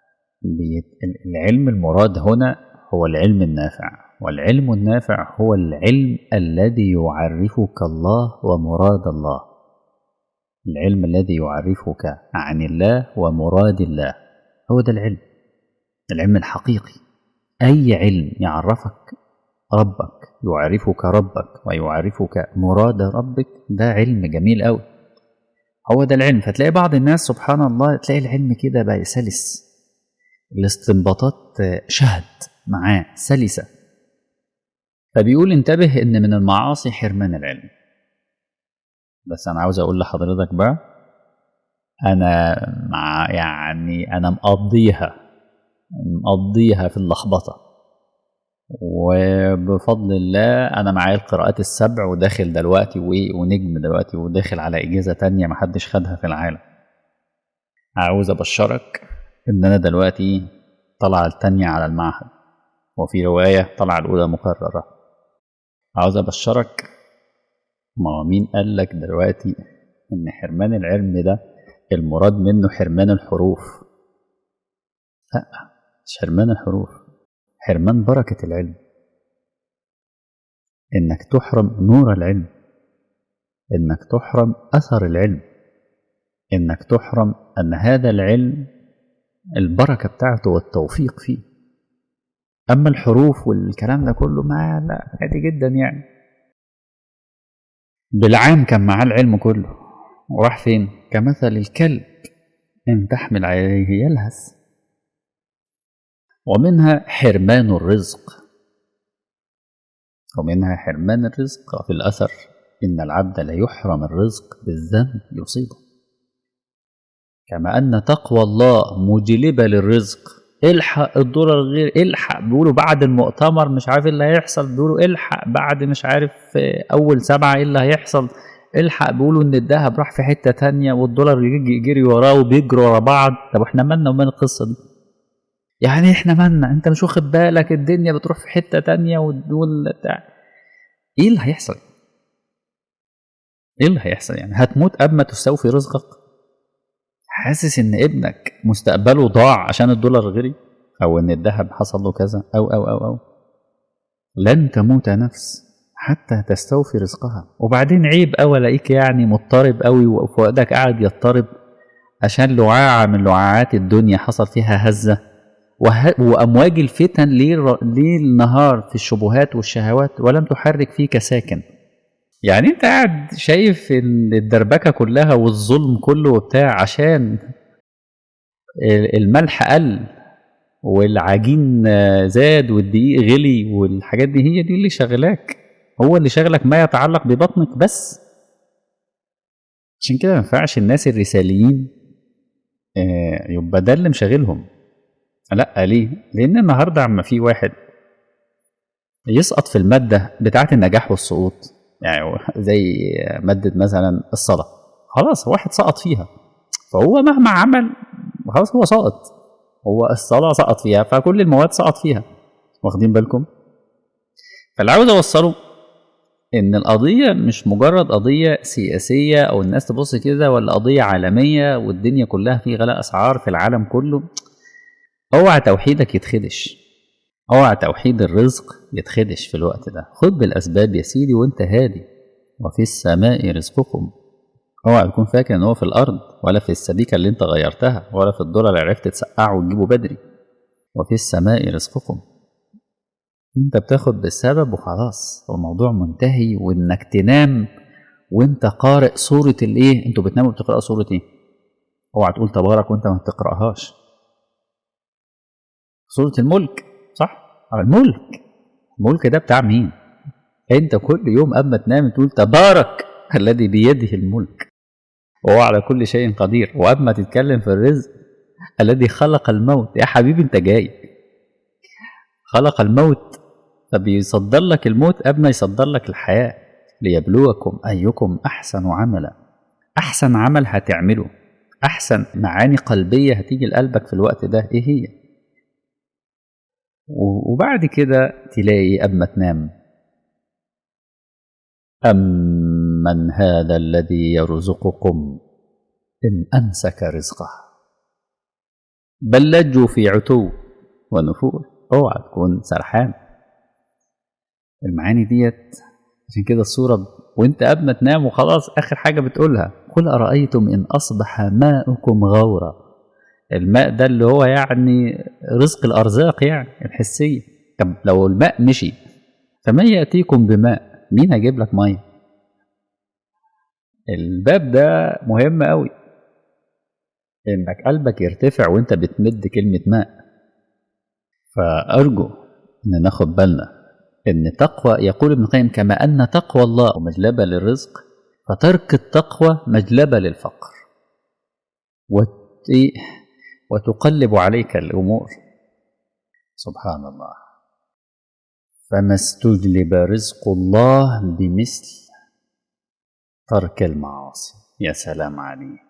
العلم المراد هنا هو العلم النافع والعلم النافع هو العلم الذي يعرفك الله ومراد الله العلم الذي يعرفك عن الله ومراد الله هو ده العلم العلم الحقيقي أي علم يعرفك ربك يعرفك ربك ويعرفك مراد ربك ده علم جميل أوي هو ده العلم فتلاقي بعض الناس سبحان الله تلاقي العلم كده بقى سلس الاستنباطات شهد معاه سلسة فبيقول انتبه ان من المعاصي حرمان العلم بس انا عاوز اقول لحضرتك بقى انا مع يعني انا مقضيها مقضيها في اللخبطه وبفضل الله انا معايا القراءات السبع وداخل دلوقتي ونجم دلوقتي وداخل على اجازه تانية محدش خدها في العالم عاوز ابشرك ان انا دلوقتي طلع التانية على المعهد وفي رواية طلع الأولى مكررة عاوز أبشرك ما هو مين قال لك دلوقتي إن حرمان العلم ده المراد منه حرمان الحروف لا مش حرمان الحروف حرمان بركة العلم إنك تحرم نور العلم إنك تحرم أثر العلم إنك تحرم أن هذا العلم البركة بتاعته والتوفيق فيه أما الحروف والكلام ده كله ما لا عادي جدا يعني بالعام كان معاه العلم كله وراح فين كمثل الكلب إن تحمل عليه يلهث ومنها حرمان الرزق ومنها حرمان الرزق وفي الأثر إن العبد لا يحرم الرزق بالذنب يصيبه كما أن تقوى الله مجلبة للرزق الحق الدولار غير الحق بيقولوا بعد المؤتمر مش عارف ايه اللي هيحصل بيقولوا الحق بعد مش عارف اول سبعة ايه اللي هيحصل الحق بيقولوا ان الذهب راح في حتة تانية والدولار يجي يجري وراه وبيجروا ورا بعض طب احنا مالنا ومال القصة دي يعني احنا مالنا انت مش واخد بالك الدنيا بتروح في حتة تانية والدول بتاع ايه اللي هيحصل ايه اللي هيحصل يعني هتموت قبل ما تستوفي رزقك حاسس ان ابنك مستقبله ضاع عشان الدولار غلي او ان الذهب حصل له كذا او او او او لن تموت نفس حتى تستوفي رزقها وبعدين عيب قوي الاقيك يعني مضطرب قوي وفؤادك قاعد يضطرب عشان لعاعة من لعاعات الدنيا حصل فيها هزة وه... وأمواج الفتن ليل... ليل نهار في الشبهات والشهوات ولم تحرك فيك ساكن يعني انت قاعد شايف الدربكة كلها والظلم كله وبتاع عشان الملح قل والعجين زاد والدقيق غلي والحاجات دي هي دي اللي شغلاك هو اللي شغلك ما يتعلق ببطنك بس عشان كده ما ينفعش الناس الرساليين يبقى ده اللي مشغلهم لا ليه لان النهارده عما في واحد يسقط في الماده بتاعه النجاح والسقوط يعني زي مادة مثلا الصلاة خلاص واحد سقط فيها فهو مهما عمل خلاص هو سقط هو الصلاة سقط فيها فكل المواد سقط فيها واخدين بالكم فاللي عاوز أوصله إن القضية مش مجرد قضية سياسية أو الناس تبص كده ولا قضية عالمية والدنيا كلها في غلاء أسعار في العالم كله اوعى توحيدك يتخدش اوعى توحيد الرزق يتخدش في الوقت ده خد بالاسباب يا سيدي وانت هادي وفي السماء رزقكم اوعى تكون فاكر ان هو في الارض ولا في السبيكه اللي انت غيرتها ولا في الدولار اللي عرفت تسقعه وتجيبه بدري وفي السماء رزقكم انت بتاخد بالسبب وخلاص الموضوع منتهي وانك تنام وانت قارئ سوره الايه انتوا بتناموا بتقرأوا سوره ايه اوعى تقول تبارك وانت ما بتقراهاش سوره الملك صح الملك الملك ده بتاع مين انت كل يوم اما تنام تقول تبارك الذي بيده الملك وهو على كل شيء قدير واما تتكلم في الرزق الذي خلق الموت يا حبيبي انت جاي خلق الموت فبيصدر لك الموت قبل ما يصدر لك الحياه ليبلوكم ايكم احسن عملا احسن عمل هتعمله احسن معاني قلبيه هتيجي لقلبك في الوقت ده ايه هي وبعد كده تلاقي أما تنام أمن هذا الذي يرزقكم إن أمسك رزقه بل لجوا في عتو ونفور اوعى تكون سرحان المعاني ديت عشان كده الصورة وانت قبل ما تنام وخلاص آخر حاجة بتقولها قل أرأيتم إن أصبح ماؤكم غورا الماء ده اللي هو يعني رزق الارزاق يعني الحسيه طب لو الماء مشي فمن ياتيكم بماء مين هيجيب لك ميه الباب ده مهم قوي انك قلبك يرتفع وانت بتمد كلمه ماء فارجو ان ناخد بالنا ان تقوى يقول ابن القيم كما ان تقوى الله مجلبه للرزق فترك التقوى مجلبه للفقر وتقلب عليك الامور سبحان الله فما استجلب رزق الله بمثل ترك المعاصي يا سلام عليه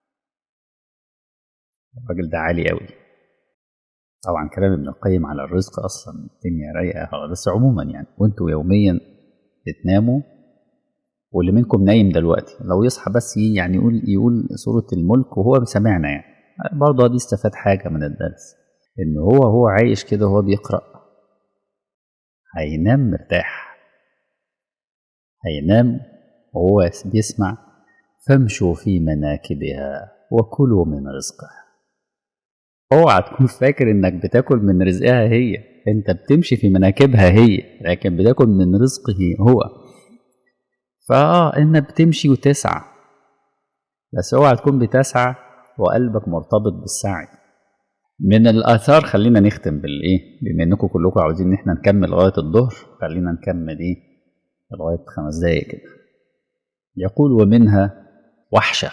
الراجل ده عالي قوي طبعا كلام ابن القيم على الرزق اصلا الدنيا رايقه بس عموما يعني وانتوا يوميا بتناموا واللي منكم نايم دلوقتي لو يصحى بس يعني يقول يقول سوره الملك وهو سامعنا يعني برضه دي استفاد حاجة من الدرس إن هو هو عايش كده وهو بيقرأ هينام مرتاح هينام وهو بيسمع فامشوا في مناكبها وكلوا من رزقها اوعى تكون فاكر انك بتاكل من رزقها هي انت بتمشي في مناكبها هي لكن بتاكل من رزقه هو فاه انك بتمشي وتسعى بس اوعى تكون بتسعى وقلبك مرتبط بالسعي من الاثار خلينا نختم بالايه بما انكم كلكم عاوزين ان احنا نكمل لغايه الظهر خلينا نكمل ايه لغايه خمس دقايق كده يقول ومنها وحشه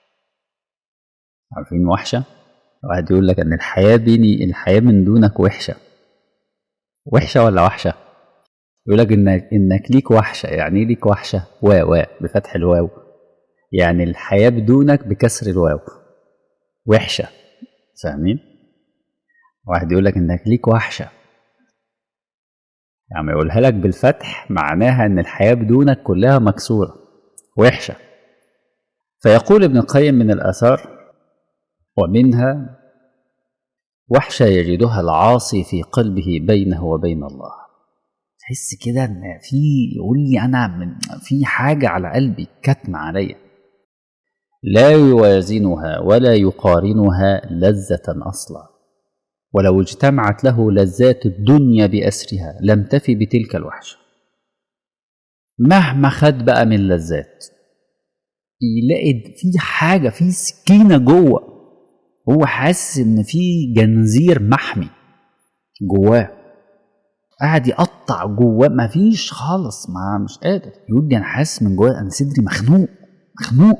عارفين وحشه واحد يقول لك ان الحياه بيني الحياه من دونك وحشه وحشه ولا وحشه يقول لك انك انك ليك وحشه يعني ايه ليك وحشه و و بفتح الواو يعني الحياه بدونك بكسر الواو وحشه فاهمين واحد يقول لك انك ليك وحشه يعني يقولها لك بالفتح معناها ان الحياه بدونك كلها مكسوره وحشه فيقول ابن القيم من الاثار ومنها وحشه يجدها العاصي في قلبه بينه وبين الله تحس كده ان في يقول لي انا من في حاجه على قلبي كتمه عليا لا يوازنها ولا يقارنها لذه اصلا ولو اجتمعت له لذات الدنيا باسرها لم تفي بتلك الوحشه مهما خد بقى من لذات يلاقي في حاجه في سكينه جوه هو حاسس ان في جنزير محمي جواه قاعد يقطع جواه مفيش خالص ما مش قادر يقول لي انا حاسس من جوايا انا صدري مخنوق مخنوق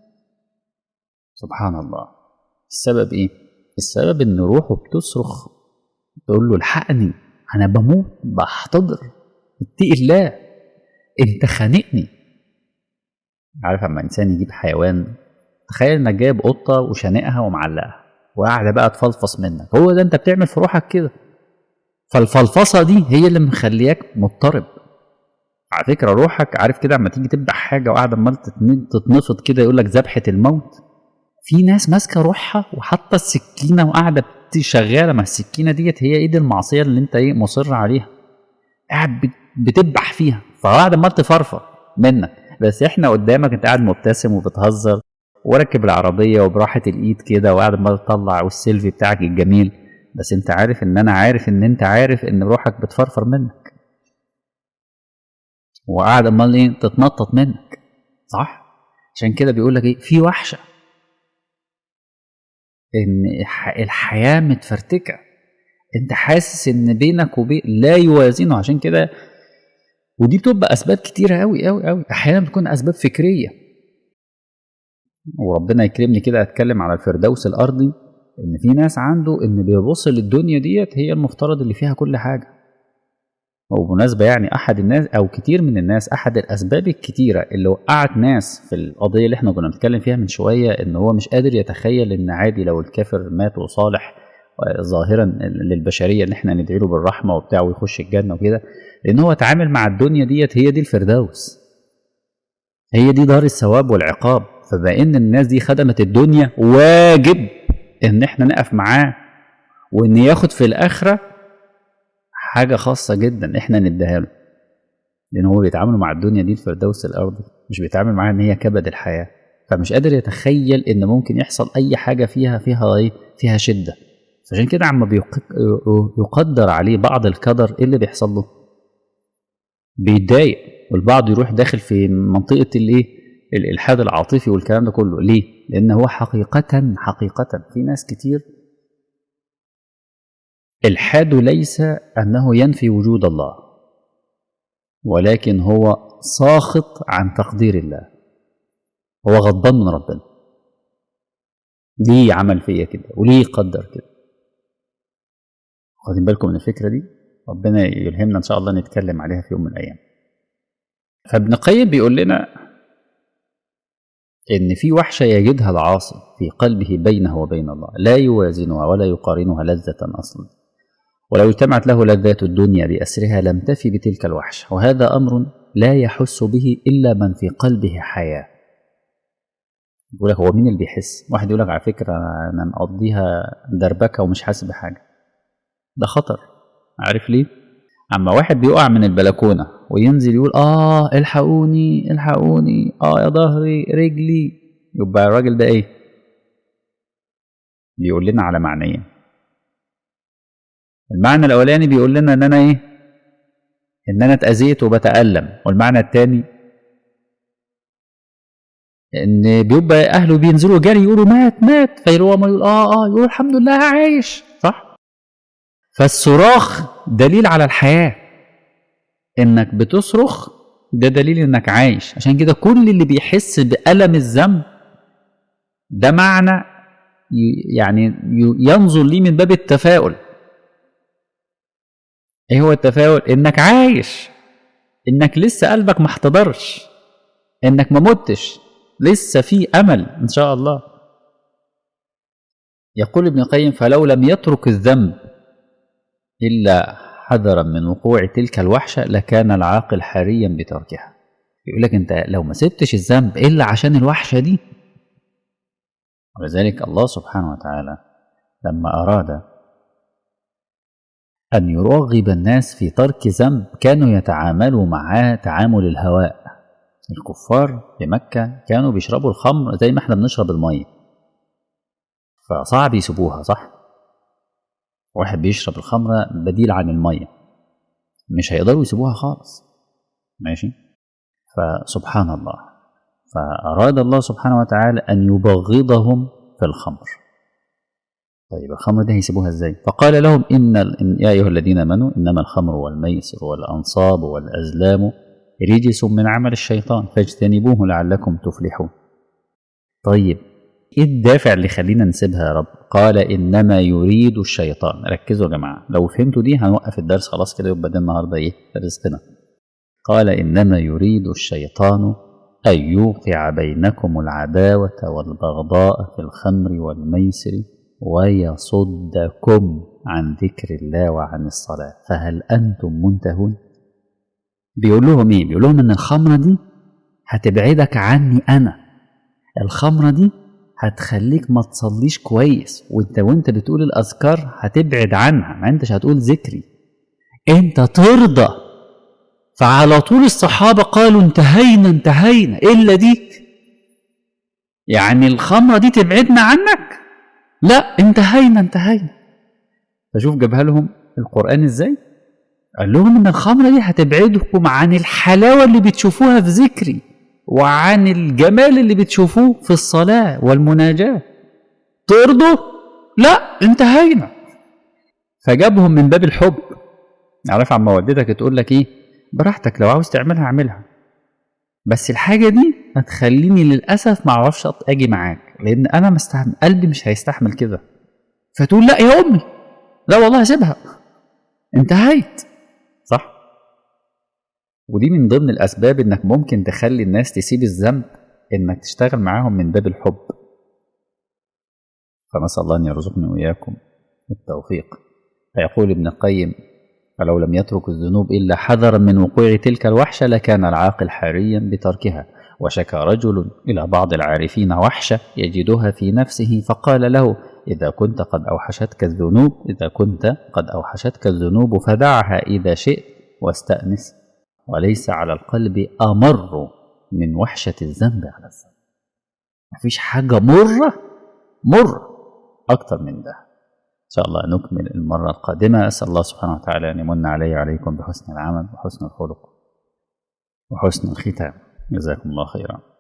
سبحان الله السبب ايه السبب ان روحه بتصرخ تقول له الحقني انا بموت بحتضر اتقي الله انت خانقني عارف اما انسان يجيب حيوان تخيل انك جايب قطه وشانقها ومعلقها وقاعده بقى تفلفص منك هو ده انت بتعمل في روحك كده فالفلفصه دي هي اللي مخلياك مضطرب على فكره روحك عارف كده اما تيجي تذبح حاجه وقاعده عمال تتنفض كده يقول لك ذبحه الموت في ناس ماسكه روحها وحاطه السكينه وقاعده شغاله مع السكينه ديت هي ايد المعصيه اللي انت ايه مصر عليها قاعد بتذبح فيها فقاعده عمال تفرفر منك بس احنا قدامك انت قاعد مبتسم وبتهزر وراكب العربيه وبراحه الايد كده وقاعد عمال تطلع والسيلفي بتاعك الجميل بس انت عارف ان انا عارف ان انت عارف ان روحك بتفرفر منك وقاعد امال ايه تتنطط منك صح عشان كده بيقول لك ايه في وحشه ان الحياه متفرتكه انت حاسس ان بينك وبين لا يوازنه عشان كده ودي بتبقى اسباب كتيره قوي قوي قوي احيانا بتكون اسباب فكريه وربنا يكرمني كده اتكلم على الفردوس الارضي ان في ناس عنده ان بيبص للدنيا ديت هي المفترض اللي فيها كل حاجه وبمناسبة يعني أحد الناس أو كتير من الناس أحد الأسباب الكتيرة اللي وقعت ناس في القضية اللي إحنا كنا بنتكلم فيها من شوية إن هو مش قادر يتخيل إن عادي لو الكافر مات وصالح ظاهرا للبشرية إن إحنا ندعي له بالرحمة وبتاع ويخش الجنة وكده لأن هو اتعامل مع الدنيا ديت هي دي الفردوس هي دي دار الثواب والعقاب فبما الناس دي خدمت الدنيا واجب إن إحنا نقف معاه وإن ياخد في الآخرة حاجة خاصة جدا احنا نديها له لأن هو بيتعاملوا مع الدنيا دي الفردوس الأرضي مش بيتعامل معاها إن هي كبد الحياة فمش قادر يتخيل إن ممكن يحصل أي حاجة فيها فيها إيه فيها شدة فعشان كده عما يقدر عليه بعض القدر إيه اللي بيحصل له؟ بيتضايق والبعض يروح داخل في منطقة الإيه؟ الإلحاد العاطفي والكلام ده كله ليه؟ لأن هو حقيقة حقيقة في ناس كتير الحاد ليس انه ينفي وجود الله ولكن هو ساخط عن تقدير الله هو غضبان من ربنا ليه عمل فيا كده وليه قدر كده واخدين بالكم من الفكره دي ربنا يلهمنا ان شاء الله نتكلم عليها في يوم من الايام فابن قيم بيقول لنا ان في وحشه يجدها العاصي في قلبه بينه وبين الله لا يوازنها ولا يقارنها لذه اصلا ولو اجتمعت له لذات الدنيا بأسرها لم تفي بتلك الوحشة وهذا أمر لا يحس به إلا من في قلبه حياة يقول لك هو مين اللي بيحس واحد يقول لك على فكرة أنا مقضيها دربكة ومش حاسس بحاجة ده خطر عارف ليه أما واحد بيقع من البلكونة وينزل يقول آه الحقوني الحقوني آه يا ظهري رجلي يبقى الراجل ده إيه بيقول لنا على معنيين المعنى الاولاني بيقول لنا ان انا ايه ان انا اتاذيت وبتالم والمعنى الثاني ان بيبقى اهله بينزلوا جري يقولوا مات مات فيروح يقول اه اه يقول الحمد لله عايش صح فالصراخ دليل على الحياه انك بتصرخ ده دليل انك عايش عشان كده كل اللي بيحس بألم الذنب ده معنى يعني ينظر ليه من باب التفاؤل ايه هو التفاؤل انك عايش انك لسه قلبك ما احتضرش انك ما متش لسه في امل ان شاء الله يقول ابن القيم فلو لم يترك الذنب الا حذرا من وقوع تلك الوحشه لكان العاقل حريا بتركها يقول لك انت لو ما سبتش الذنب الا عشان الوحشه دي ولذلك الله سبحانه وتعالى لما اراد ان يرغب الناس في ترك ذنب كانوا يتعاملوا معاه تعامل الهواء الكفار في مكة كانوا بيشربوا الخمر زي ما احنا بنشرب المية فصعب يسيبوها صح واحد بيشرب الخمرة بديل عن المية مش هيقدروا يسيبوها خالص ماشي فسبحان الله فأراد الله سبحانه وتعالى أن يبغضهم في الخمر طيب الخمر دي هيسيبوها ازاي فقال لهم إن, إن يا أيها الذين آمنوا إنما الخمر والميسر والأنصاب والأزلام رجس من عمل الشيطان فاجتنبوه لعلكم تفلحون طيب ايه الدافع اللي يخلينا نسيبها يا رب قال انما يريد الشيطان ركزوا يا جماعه لو فهمتوا دي هنوقف الدرس خلاص كده يبقى ده النهارده ايه رزقنا قال انما يريد الشيطان ان يوقع بينكم العداوه والبغضاء في الخمر والميسر ويصدكم عن ذكر الله وعن الصلاه فهل انتم منتهون بيقول لهم ايه بيقول لهم ان الخمره دي هتبعدك عني انا الخمره دي هتخليك ما تصليش كويس وانت وانت بتقول الاذكار هتبعد عنها ما انتش هتقول ذكري انت ترضى فعلى طول الصحابة قالوا انتهينا انتهينا الا دي يعني الخمرة دي تبعدنا عنك لا انتهينا انتهينا فشوف جابها لهم القرآن ازاي قال لهم ان الخمرة دي هتبعدكم عن الحلاوة اللي بتشوفوها في ذكري وعن الجمال اللي بتشوفوه في الصلاة والمناجاة ترضوا لا انتهينا فجابهم من باب الحب عارف عم والدتك تقول لك ايه براحتك لو عاوز تعملها اعملها بس الحاجة دي هتخليني للأسف ما اعرفش اجي معاك لأن أنا مستحمل قلبي مش هيستحمل كده فتقول لا يا أمي لا والله هسيبها انتهيت صح ودي من ضمن الأسباب إنك ممكن تخلي الناس تسيب الذنب إنك تشتغل معاهم من باب الحب فنسأل الله أن يرزقني وإياكم التوفيق فيقول ابن القيم فلو لم يترك الذنوب إلا حذرا من وقوع تلك الوحشة لكان العاقل حريا بتركها وشكى رجل إلى بعض العارفين وحشة يجدها في نفسه فقال له إذا كنت قد أوحشتك الذنوب إذا كنت قد أوحشتك الذنوب فدعها إذا شئت واستأنس وليس على القلب أمر من وحشة الذنب على الذنب مفيش حاجة مرة مر أكتر من ده إن شاء الله نكمل المرة القادمة أسأل الله سبحانه وتعالى أن يمن علي وعليكم بحسن العمل وحسن الخلق وحسن الختام جزاكم الله خيرا